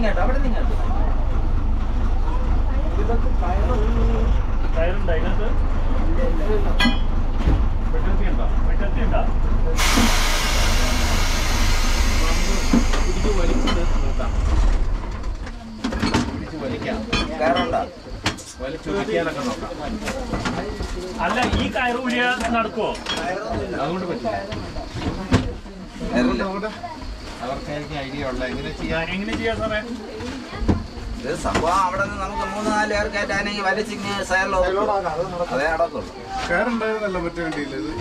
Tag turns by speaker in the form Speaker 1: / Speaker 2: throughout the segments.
Speaker 1: നിങ്ങട്ടോ അവിടെ നിങ്ങട്ടോ
Speaker 2: ടയറുണ്ട് അതിനകത്ത് വെട്ടത്തി ഉണ്ടോ വെട്ടത്തി ഉണ്ടോ
Speaker 1: പിടിച്ച് വലിച്ചിട്ട് നോക്കാം പിടിച്ച് വലിക്കാം കയറുണ്ടോ വലിച്ചു വലിക്കാനൊക്കെ നോക്കാം
Speaker 2: അല്ല ഈ കയറ് ഊരിയ നടക്കുവോ
Speaker 1: അതുകൊണ്ട് പറ്റില്ല അവർക്കായിരിക്കും ഐഡിയ ഉള്ള എങ്ങനെ ചെയ്യാൻ
Speaker 2: എങ്ങനെ ചെയ്യാ സാറേ
Speaker 1: ഇത് സംഭവം അവിടെ നിന്ന് നമുക്ക് മൂന്ന് നാല് പേർ കയറ്റാനെങ്കിൽ വലിച്ചിങ്ങ് സയറിലോ അതേ നടക്കുള്ളൂ
Speaker 3: കയറുണ്ടായിരുന്നല്ലോ മറ്റേ വണ്ടിയിൽ ഇത്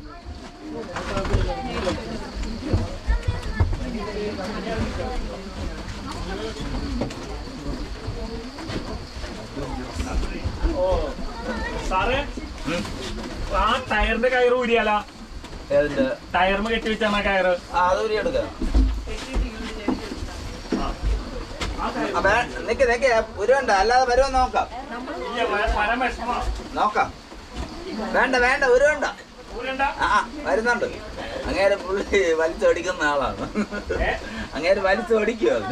Speaker 2: ഓ സാറേ
Speaker 1: ഉം.
Speaker 2: ആ ടയറിന്റെ കയറ് ഊരിയാലാ
Speaker 1: ഏതിന്റെ
Speaker 2: ടയർമ കെട്ടി വെച്ചാണ് ആ കയറ്
Speaker 1: ആ അത് ഊരി എടുക്കാം
Speaker 2: ആ കയറ്
Speaker 1: അപ്പൊ നിക്ക് നിക്ക് ഉരുവണ്ട അല്ലാതെ വരുമോ നോക്കാം
Speaker 2: ഇല്ല, വ- വരാൻ വിഷമമാ
Speaker 1: നോക്കാം വേണ്ട വേണ്ട ഉരുവണ്ട
Speaker 2: ഊരണ്ട
Speaker 1: ആ ആ, വരുന്നുണ്ട് അങ്ങേര് പുള്ളി വലിച്ചോടിക്കുന്ന ആളാണ്
Speaker 2: ഏ?
Speaker 1: അങ്ങേര് വലിച്ചോടിക്കുവോ അതിന്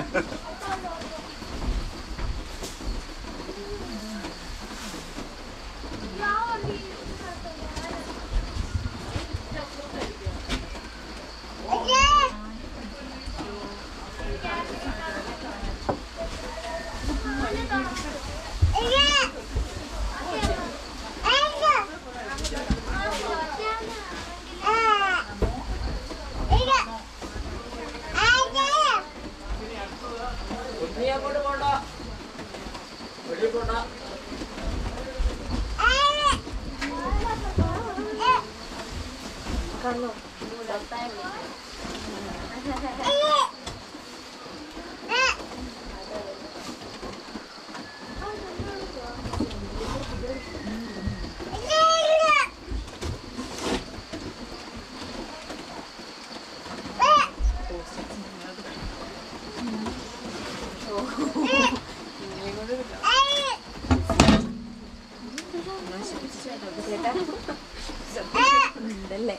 Speaker 4: ഉണ്ടല്ലേ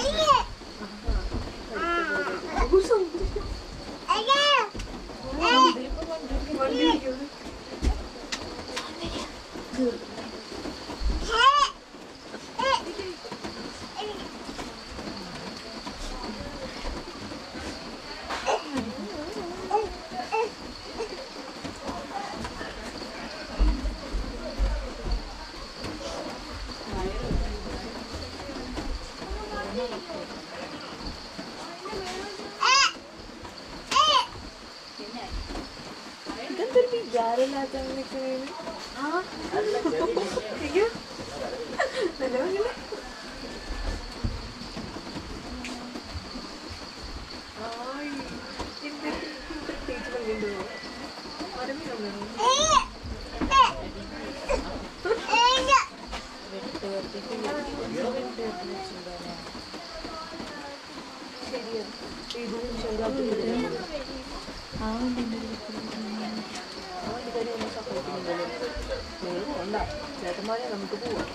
Speaker 4: ഇതെന്തൊരു വിചാരമില്ലാത്ത നിൽക്കണേന്ന് ആ അയ്യോ നല്ല ഭംഗിയില്ലേ? ആയ്, എന്തൊരു പ്രത്യേകിച്ച് ഭംഗിയുണ്ടോ? മരമില്ലല്ലോ. ശരിയാ. ഇത് ശരിയാക്കി ആ വണ്ടിക്കാരി എന്നെ സപ്പോർട്ട് ചെയ്യുന്നുണ്ടല്ലോ നിങ്ങൾ പോണ്ട ചേട്ടന്മാരെ നമുക്ക് പോവാം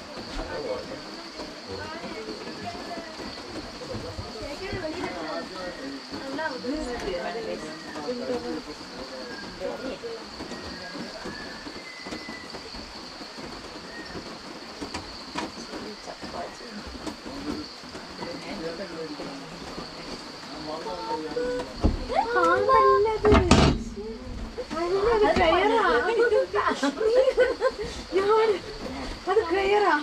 Speaker 4: അത് കയറാ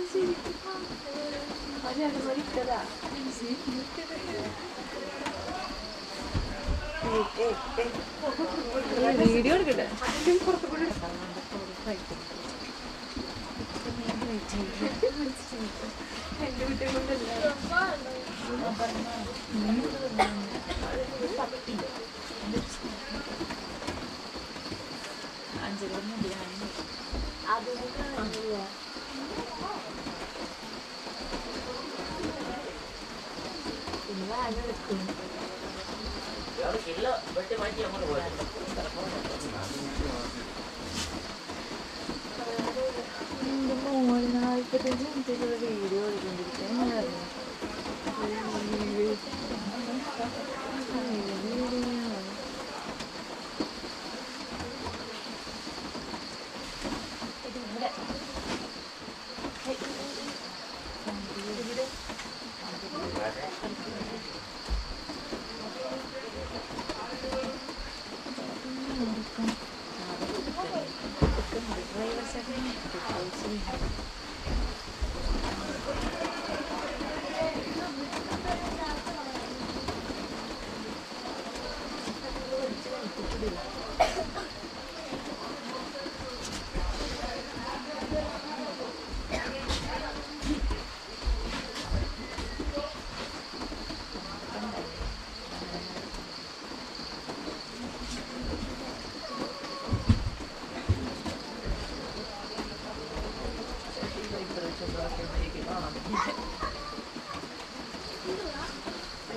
Speaker 4: വീഡിയോ എടുക്കട്ടെ എന്റെ വീട്ടിൽ കൊണ്ടല്ല എന്റെ മോള് നാൽപ്പത്തഞ്ച് മിനിറ്റുള്ള വീഡിയോ എടുക്കൊണ്ടിരിക്കാൻ ഞാൻ അറിഞ്ഞു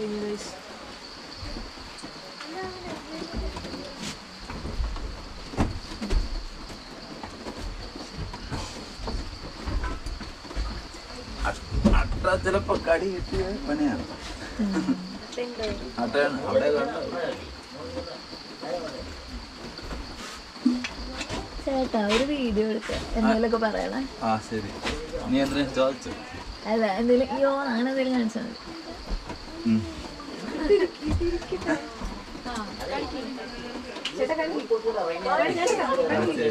Speaker 4: കഴിഞ്ഞു ഗൈസ്
Speaker 1: അട്ട ചിലപ്പോ കടി കിട്ടിയ പണിയാണ് അട്ടയാണ് അവിടെ കണ്ടോ
Speaker 5: ചേട്ടാ ഒരു വീഡിയോ എടുക്ക എന്തെങ്കിലുമൊക്കെ പറയണേ
Speaker 1: ആ ശരി നീ എന്തിനും ചോദിച്ചു
Speaker 5: അല്ല എന്തെങ്കിലും അയ്യോ അങ്ങനെ എന്തെങ്കിലും കാണിച്ചാൽ മതി
Speaker 1: ഉം. ആ, ശരി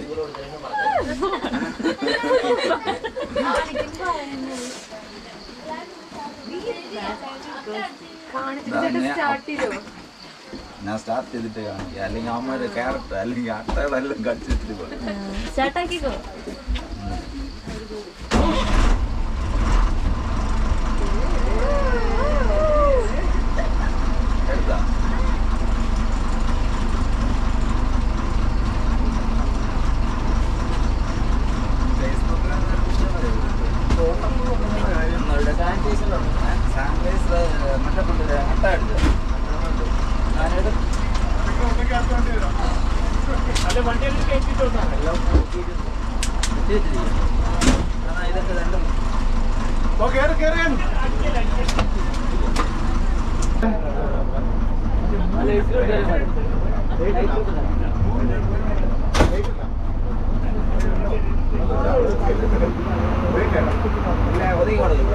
Speaker 1: ഇതാ, ഞാൻ-
Speaker 4: സ്റ്റാർട്ട് ചെയ്തോ
Speaker 1: ഞാൻ സ്റ്റാർട്ട് ചെയ്തിട്ട് കാണിക്കാം അല്ലെങ്കിൽ അമ്മയുടെ ക്യാരക്ടർ അല്ലെങ്കിൽ അട്ടകളെല്ലാം കടിച്ചിട്ട് പോകും
Speaker 5: സ്റ്റാർട്ടാക്കിക്കോ
Speaker 1: എടുത്താ സാനിറ്റൈസർ മറ്റേ കൊണ്ടുവരാ അട്ട അടിച്ചു ഞാനെടുത്ത്
Speaker 2: അല്ല വണ്ടിയിൽ കയറ്റിട്ട് വന്നാ
Speaker 1: ഇതൊക്കെ രണ്ടും
Speaker 3: ഓ കേറി കേറി
Speaker 1: ഇല്ല, ഒതുങ്ങി കൊടുക്കും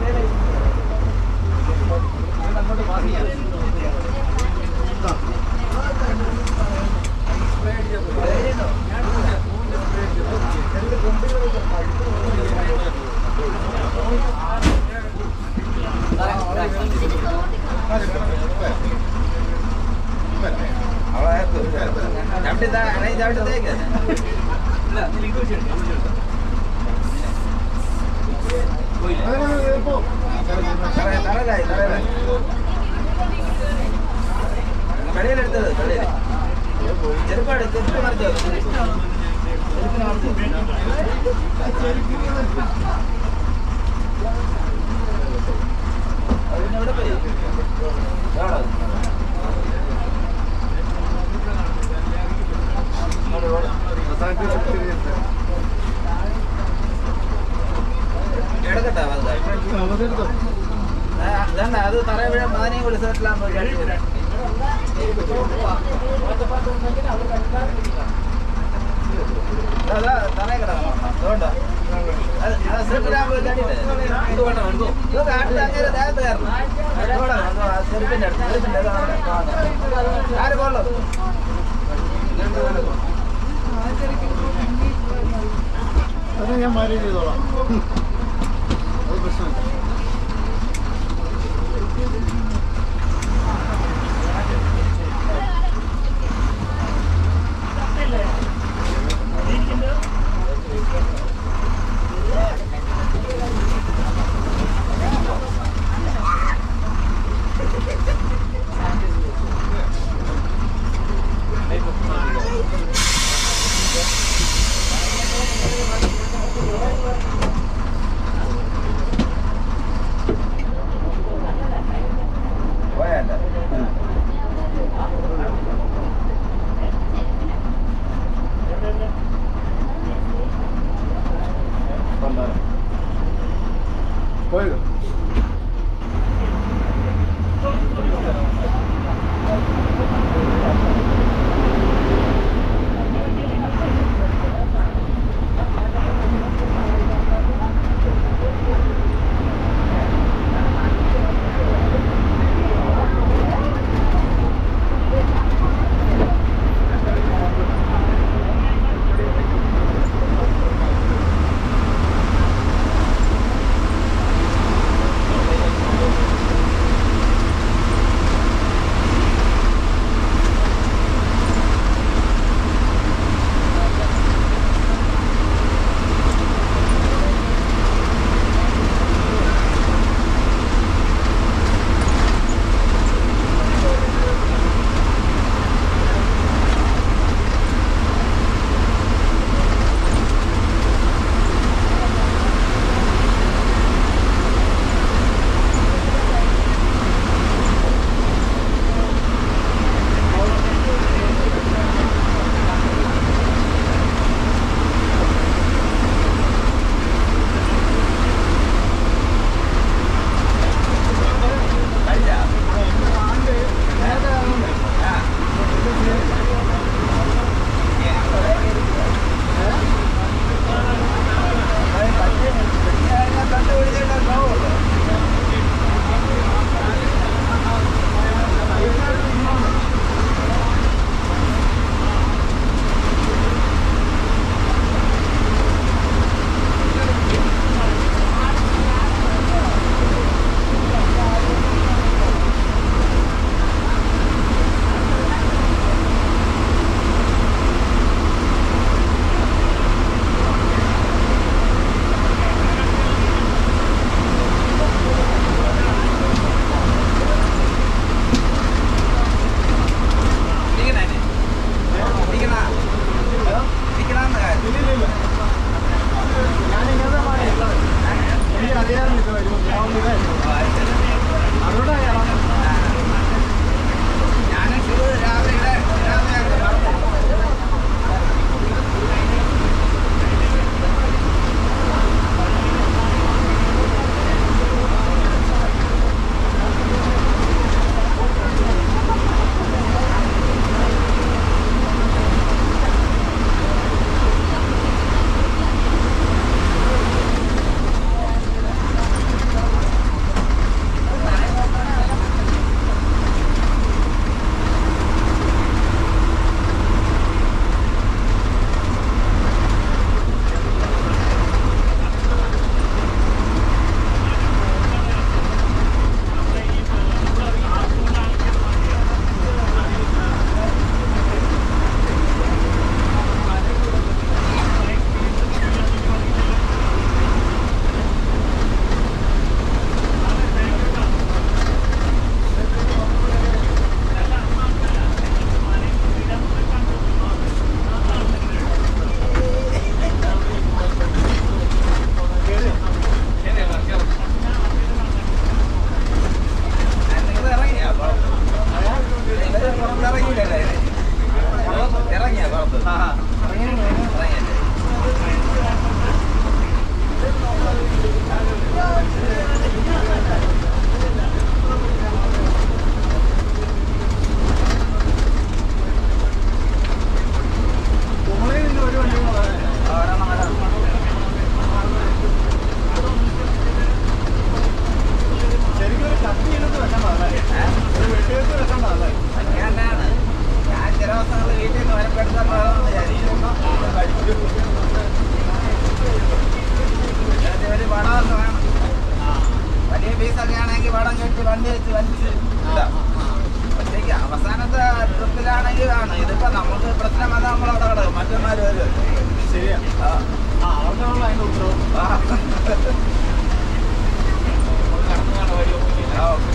Speaker 1: അങ്ങോട്ട് പാസ് ചെയ്യാം അവളെ ചവിട്ടി താ നീ ചവിട്ടി തേക്ക് ഇല്ല നീ ലിങ്ക് വെച്ചിട്ട് തറയിലായി തറയിലായി കടയിലെടുത്തത് കടയിൽ ചെറുപ്പാട് ചെറുപ്പ് മറിച്ചോ ചെറുപ്പിന് മറിച്ചോ അതിന് എവിടെ പോയി എവിടെ ഇങ്ങോട്ട് പോണം. എടുക്കട്ടെ വലുതായി ആ, ഇതണ്ട, അത് തറയെ വീഴാൻ അതിനെയും കൂടി സെറ്റിലാകുമ്പോൾ അതാ തറയെ കിടക്കണം അതുകൊണ്ടാ അത് അത് സെറ്റിലാകുമ്പോൾ ചടിയില്ലേ? ഇതൊക്കെ അടുത്ത് അങ്ങനെ ദേഹത്ത് കയറണം അതുകൂടെ അത് ആ ചെരുപ്പിന്റെ അടുത്ത് ചെരുപ്പിന്റെ അത് അവിടെ കാണണം. ആര് കൊള്ളും
Speaker 3: അത് ഞാൻ മാനേജ് ചെയ്തോളാം അത് പ്രശ്നമില്ല
Speaker 1: ഇല്ല. ഒറ്റയ്ക്ക് അവസാനത്തെ ട്രിപ്പിലാണെങ്കിൽ ആണ് ഇതിപ്പോ നമുക്ക് പ്രശ്നം വന്നാൽ നമ്മളവിടെ കിടക്കും മറ്റന്മാര് വരും
Speaker 3: ശരിയാ
Speaker 1: ആ.
Speaker 3: ആ അവർക്കാണല്ലോ അതിന്റെ ഉത്തരവ്
Speaker 1: ആ. ആ, ഓക്കേ.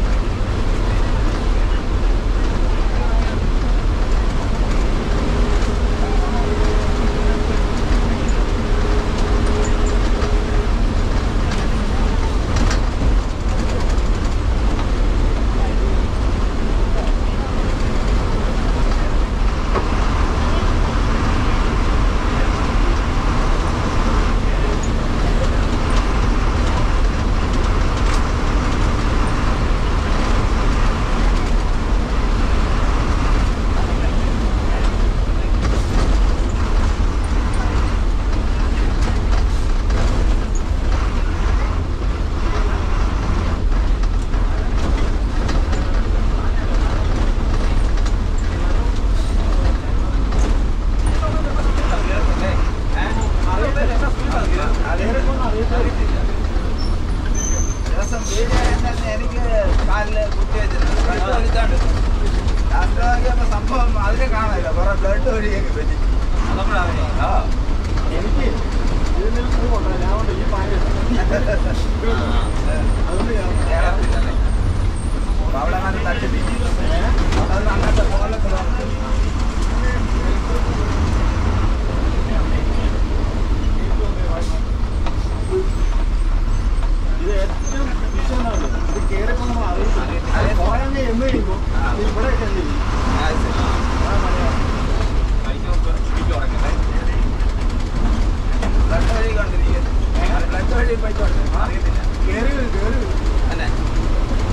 Speaker 1: ദിവസം വീഴുകയാണെങ്കിൽ തന്നെ എനിക്ക് കാലില് കുത്തി വെച്ചിട്ടുണ്ട് ബ്ലഡ് ഒലിച്ചാണ്ട് ഡാക്ടർ നോക്കിയപ്പോ സംഭവം അതിനെ കാണാനില്ല കുറെ ബ്ലഡ് ഒഴിയൊക്കെ പറ്റി ആ
Speaker 3: എനിക്ക് ഇതിന്റെ ഒരു clue കൊണ്ടുവരാം. ഞാൻ കൊണ്ട് ഈ പാല് അതുകൊണ്ട് ഞാൻ
Speaker 1: കേരളത്തിലല്ലേ അപ്പൊ അവിടെ നല്ല തട്ടി അത് അങ്ങനത്തെ മുകളിലൊക്കെ
Speaker 3: ഇത് ഏറ്റവും വിഷയമാണ് ഇത് കേറിയപ്പോ നമ്മൾ അറിയില്ല പോയാൽ എന്ന് കഴിയുമ്പോൾ ഇവിടെയൊക്കെ എന്ത് ചെയ്യും
Speaker 1: ആ, ശരി.
Speaker 3: ആ മഴയാണ്
Speaker 1: ബ്ലഡ് ഒഴുകിക്കൊണ്ടിരിക്കുന്നു ബ്ലഡ് ഒഴുകി പോയിക്കൊണ്ടിരിക്കുന്നു അറിയത്തില്ല
Speaker 3: കേറി വരും കേറി വരും
Speaker 1: അല്ലേ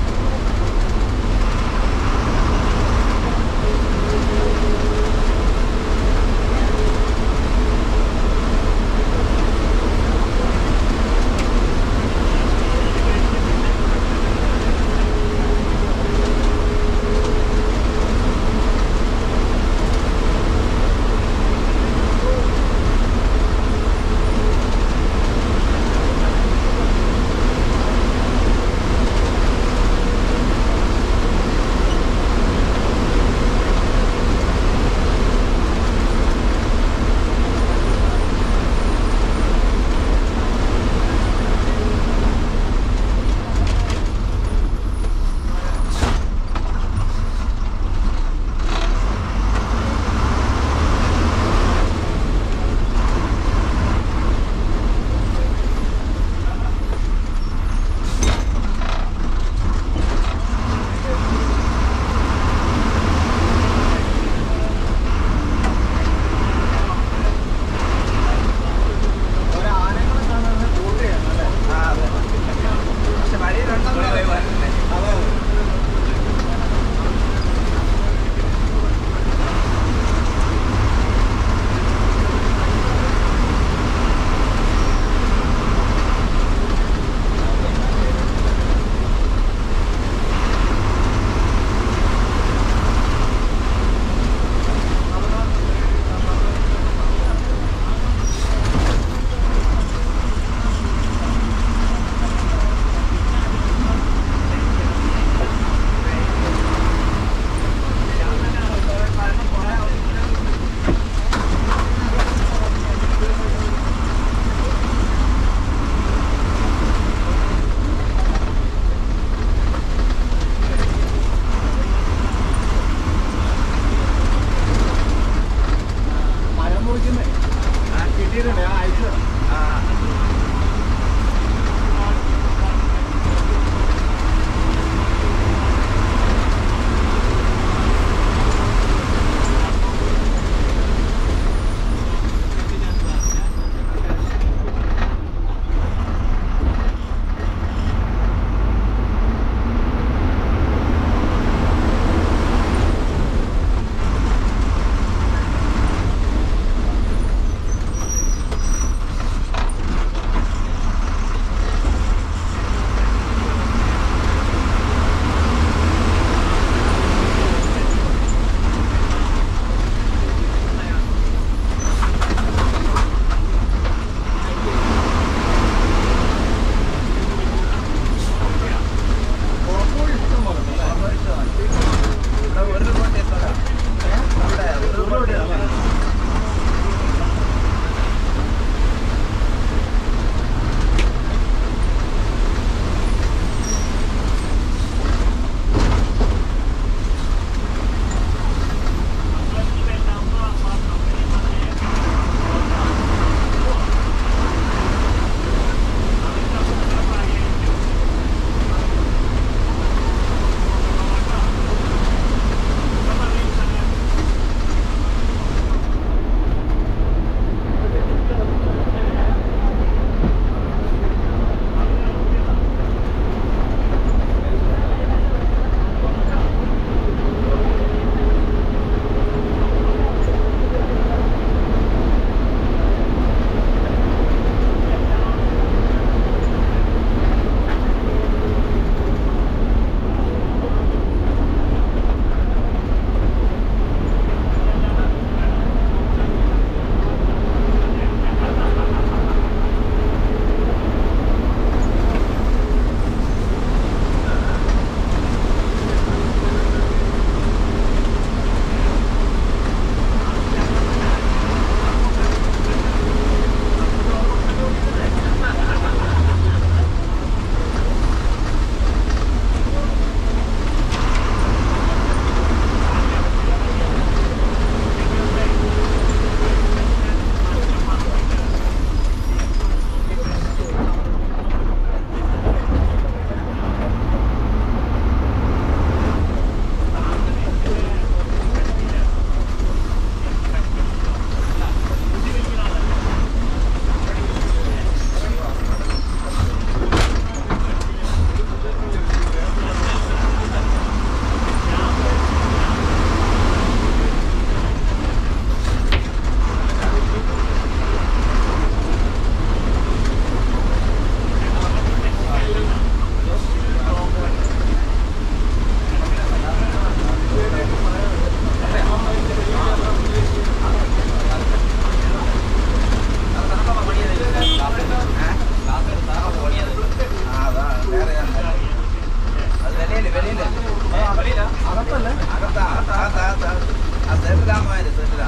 Speaker 1: സെറ്റിലാമാര് സെറ്റിലാ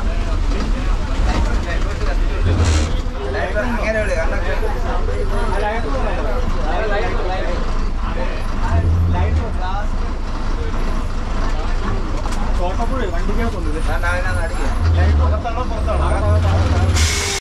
Speaker 1: ലൈറ്റ് അങ്ങനെ വിളി കണ്ടൊക്കെ
Speaker 3: തോട്ടപ്പുഴ വണ്ടിക്കകത്തുണ്ട്
Speaker 1: കണ്ട അതിനകത്ത് അടിക്കുക
Speaker 3: ലൈറ്റ് അകത്തുള്ള